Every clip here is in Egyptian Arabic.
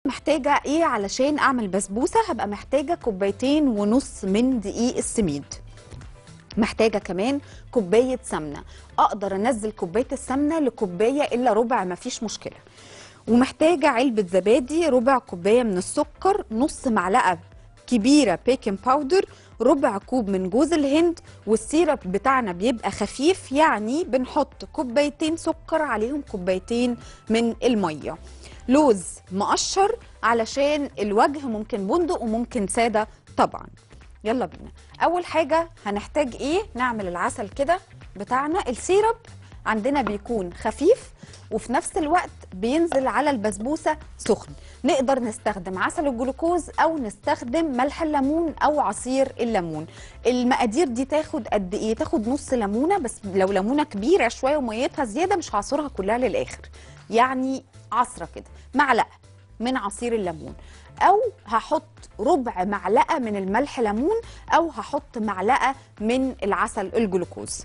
محتاجة ايه علشان اعمل بسبوسة هبقى محتاجة كوبايتين ونص من دقيق السميد محتاجة كمان كوباية سمنة اقدر انزل كوباية السمنة لكوباية الا ربع مفيش مشكلة ومحتاجة علبة زبادي ربع كوباية من السكر نص معلقة كبيرة بيكنج باودر ربع كوب من جوز الهند والسيرب بتاعنا بيبقى خفيف يعني بنحط كوبايتين سكر عليهم كوبايتين من المية لوز مقشر علشان الوجه ممكن بندق وممكن سادة طبعا يلا بينا اول حاجة هنحتاج ايه نعمل العسل كده بتاعنا السيرب عندنا بيكون خفيف وفي نفس الوقت بينزل على البسبوسه سخن نقدر نستخدم عسل الجلوكوز او نستخدم ملح الليمون او عصير الليمون المقادير دي تاخد قد ايه تاخد نص ليمونه بس لو ليمونه كبيره شويه وميتها زياده مش هعصرها كلها للاخر يعني عصره كده معلقه من عصير الليمون او هحط ربع معلقه من الملح ليمون او هحط معلقه من العسل الجلوكوز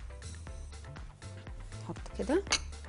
نحط كده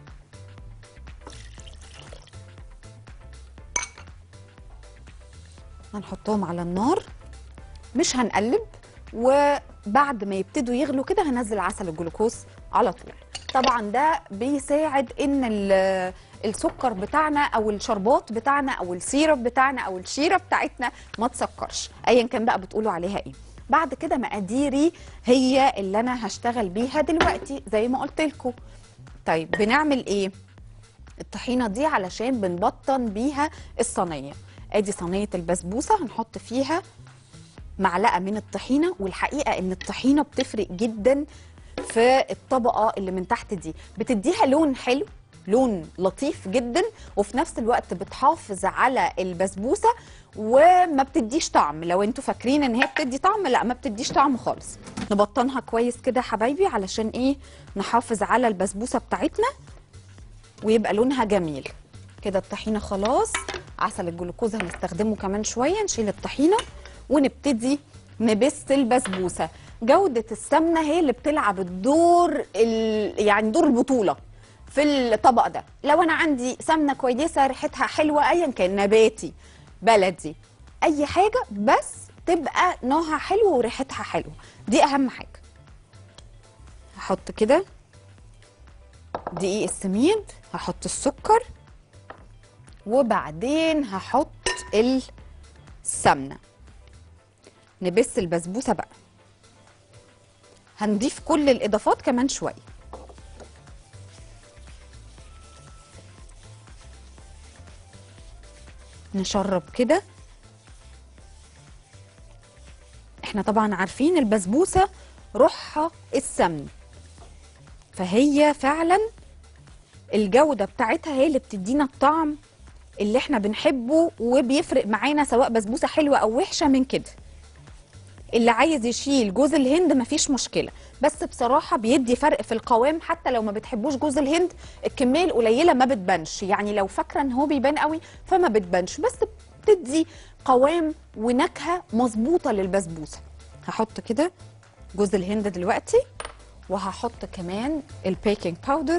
هنحطهم على النار مش هنقلب وبعد ما يبتدوا يغلوا كده هنزل عسل الجلوكوز على طول طبعا ده بيساعد ان ال- السكر بتاعنا او الشربات بتاعنا او السيرب بتاعنا او الشيره بتاعتنا ما تسكرش ايا كان بقى بتقولوا عليها ايه بعد كده مقاديري هي اللي انا هشتغل بيها دلوقتي زي ما قلت لكم طيب بنعمل ايه الطحينه دي علشان بنبطن بيها الصينيه ادي صينيه البسبوسه هنحط فيها معلقه من الطحينه والحقيقه ان الطحينه بتفرق جدا في الطبقه اللي من تحت دي بتديها لون حلو لون لطيف جدا وفي نفس الوقت بتحافظ على البسبوسه وما بتديش طعم لو انتوا فاكرين ان هي بتدي طعم لا ما بتديش طعم خالص نبطنها كويس كده يا حبايبي علشان ايه نحافظ على البسبوسه بتاعتنا ويبقى لونها جميل كده الطحينه خلاص عسل الجلوكوز هنستخدمه كمان شويه نشيل الطحينه ونبتدي نبث البسبوسه جوده السمنه هي اللي بتلعب الدور ال... يعني دور البطوله في الطبق ده لو انا عندي سمنه كويسه ريحتها حلوه ايا كان نباتي بلدي اي حاجه بس تبقى نوعها حلو وريحتها حلوه دي اهم حاجه هحط كده دقيق السميد هحط السكر وبعدين هحط السمنه نبث البسبوسه بقى هنضيف كل الاضافات كمان شويه نشرب كده احنا طبعا عارفين البسبوسه روحها السمن فهي فعلا الجوده بتاعتها هي اللي بتدينا الطعم اللي احنا بنحبه وبيفرق معانا سواء بسبوسه حلوه او وحشه من كده اللي عايز يشيل جوز الهند مفيش مشكله بس بصراحه بيدي فرق في القوام حتى لو ما بتحبوش جوز الهند الكميه القليله ما بتبانش يعني لو فاكره ان هو بيبان قوي فما بتبانش بس بتدي قوام ونكهه مظبوطه للبسبوسه هحط كده جوز الهند دلوقتي وهحط كمان البيكنج باودر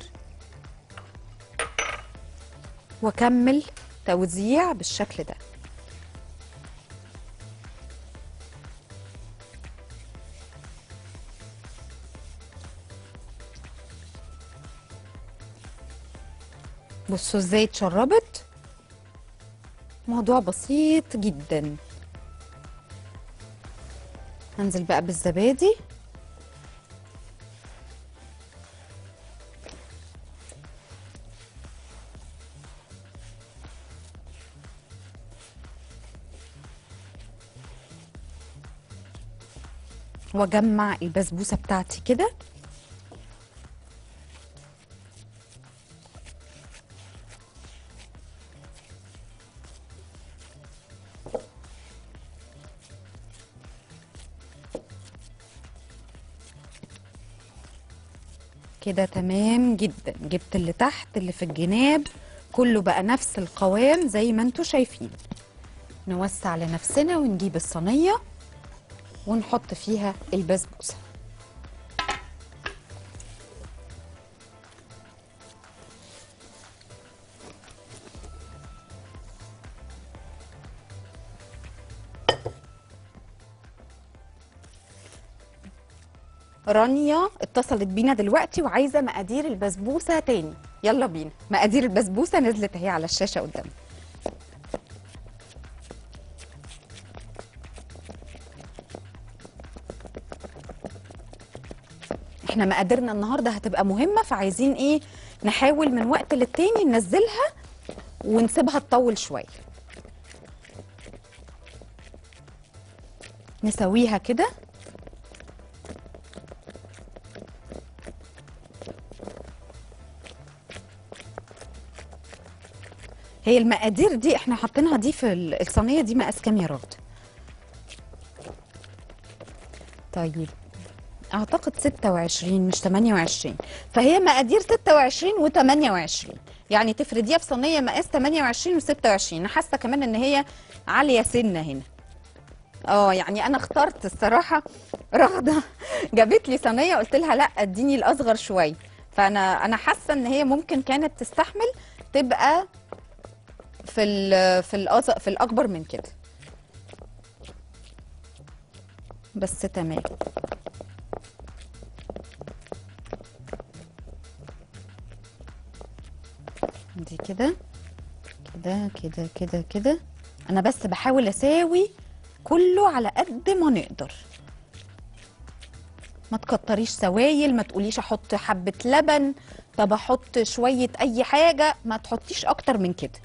واكمل توزيع بالشكل ده بصوا ازاي اتشربت موضوع بسيط جدا هنزل بقى بالزبادي واجمع البسبوسه بتاعتي كده كده تمام جدا جبت اللي تحت اللي في الجناب كله بقى نفس القوام زي ما انتوا شايفين نوسع لنفسنا ونجيب الصينيه ونحط فيها البسبوسه رانيا اتصلت بينا دلوقتي وعايزه مقادير البسبوسه تاني يلا بينا مقادير البسبوسه نزلت اهي على الشاشه قدامنا احنا مقاديرنا النهارده هتبقى مهمه فعايزين ايه نحاول من وقت للتاني ننزلها ونسيبها تطول شويه نسويها كده هي المقادير دي احنا حاطينها دي في ال- الصينيه دي مقاس كام يا رغد طيب اعتقد 26 مش 28 فهي مقادير 26 و28 يعني تفرديها في صينيه مقاس 28 و26 انا حاسه كمان ان هي عاليه سنه هنا اه يعني انا اخترت الصراحه رغده جابت لي صينيه قلت لها لا اديني الاصغر شويه فانا انا حاسه ان هي ممكن كانت تستحمل تبقى في ال في الأز في الاكبر من كده بس تمام دي كده كده كده كده كده انا بس بحاول اساوي كله على قد ما نقدر ما تكتريش سوايل ما تقوليش احط حبه لبن طب احط شويه اي حاجه ما تحطيش اكتر من كده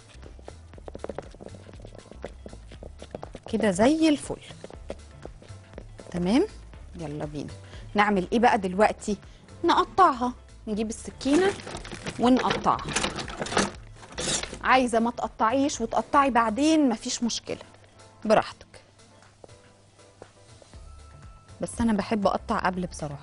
كده زي الفل تمام يلا بينا نعمل ايه بقى دلوقتي نقطعها نجيب السكينه ونقطعها عايزه ما تقطعيش وتقطعي بعدين مفيش مشكله براحتك بس انا بحب اقطع قبل بصراحه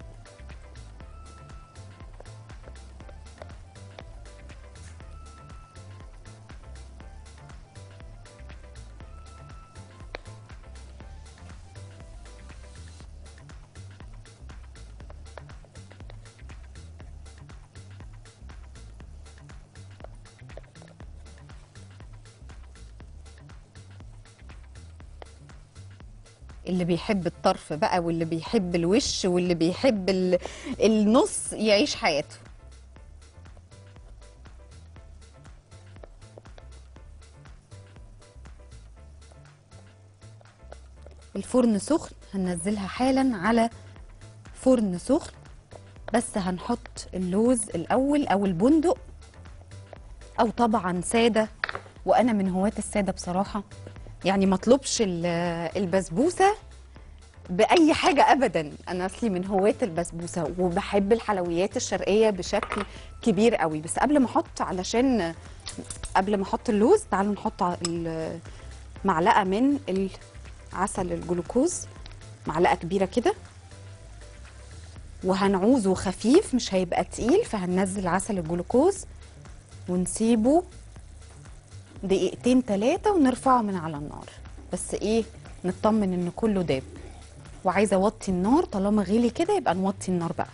اللي بيحب الطرف بقى واللي بيحب الوش واللي بيحب ال- النص يعيش حياته الفرن سخن هننزلها حالا على فرن سخن بس هنحط اللوز الاول او البندق او طبعا ساده وانا من هواة الساده بصراحه يعني ما اطلبش ال- البسبوسه باي حاجه ابدا انا اصلي من هواة البسبوسه وبحب الحلويات الشرقيه بشكل كبير قوي بس قبل ما احط علشان قبل ما احط اللوز تعالوا نحط ع- ال- معلقه من العسل الجلوكوز معلقه كبيره كده وهنعوزه خفيف مش هيبقى تقيل فهننزل عسل الجلوكوز ونسيبه دقيقتين ثلاثة ونرفعه من على النار بس ايه نطمن ان كله داب وعايزة اوطي النار طالما غلي كده يبقى نوطي النار بقى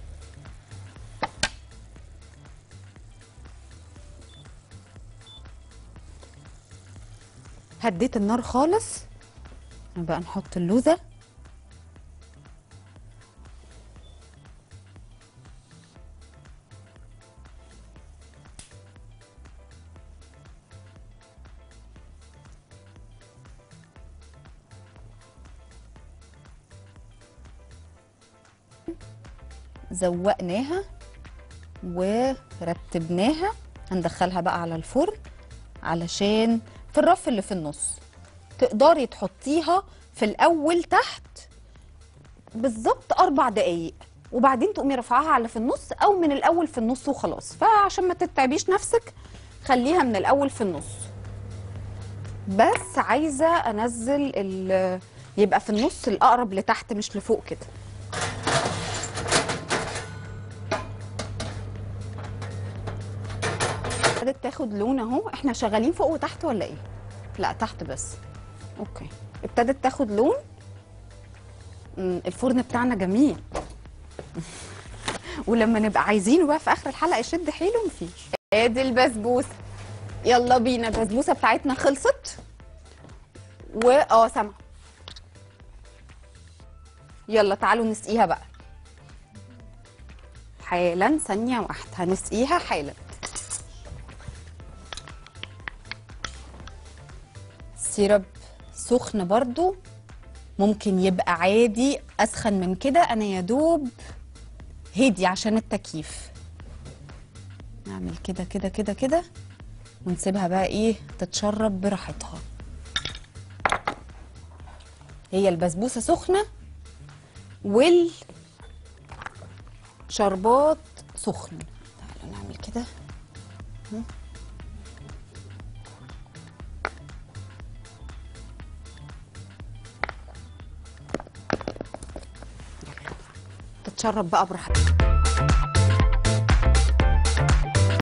هديت النار خالص بقى نحط اللوزة زوقناها ورتبناها هندخلها بقى على الفرن علشان في الرف اللي في النص تقدري تحطيها في الاول تحت بالظبط اربع دقايق وبعدين تقومي رافعاها على في النص او من الاول في النص وخلاص فعشان ما تتعبيش نفسك خليها من الاول في النص بس عايزه انزل ال- يبقى في النص الاقرب لتحت مش لفوق كده ابتدت تاخد لون اهو احنا شغالين فوق وتحت ولا ايه لا تحت بس اوكي ابتدت تاخد لون مم، الفرن بتاعنا جميل ولما نبقى عايزينه بقى في اخر الحلقه يشد حيله مفيش ادي البسبوسه يلا بينا البسبوسه بتاعتنا خلصت و اه سامعه يلا تعالوا نسقيها بقى حالا ثانيه واحده هنسقيها حالا السيرب سخن برضو ممكن يبقى عادي اسخن من كده انا يا دوب هدي عشان التكييف نعمل كده كده كده كده ونسيبها بقى ايه تتشرب براحتها هي البسبوسه سخنه والشربات سخن تعالوا نعمل كده هم. يلا. تتشرب بقى براحتها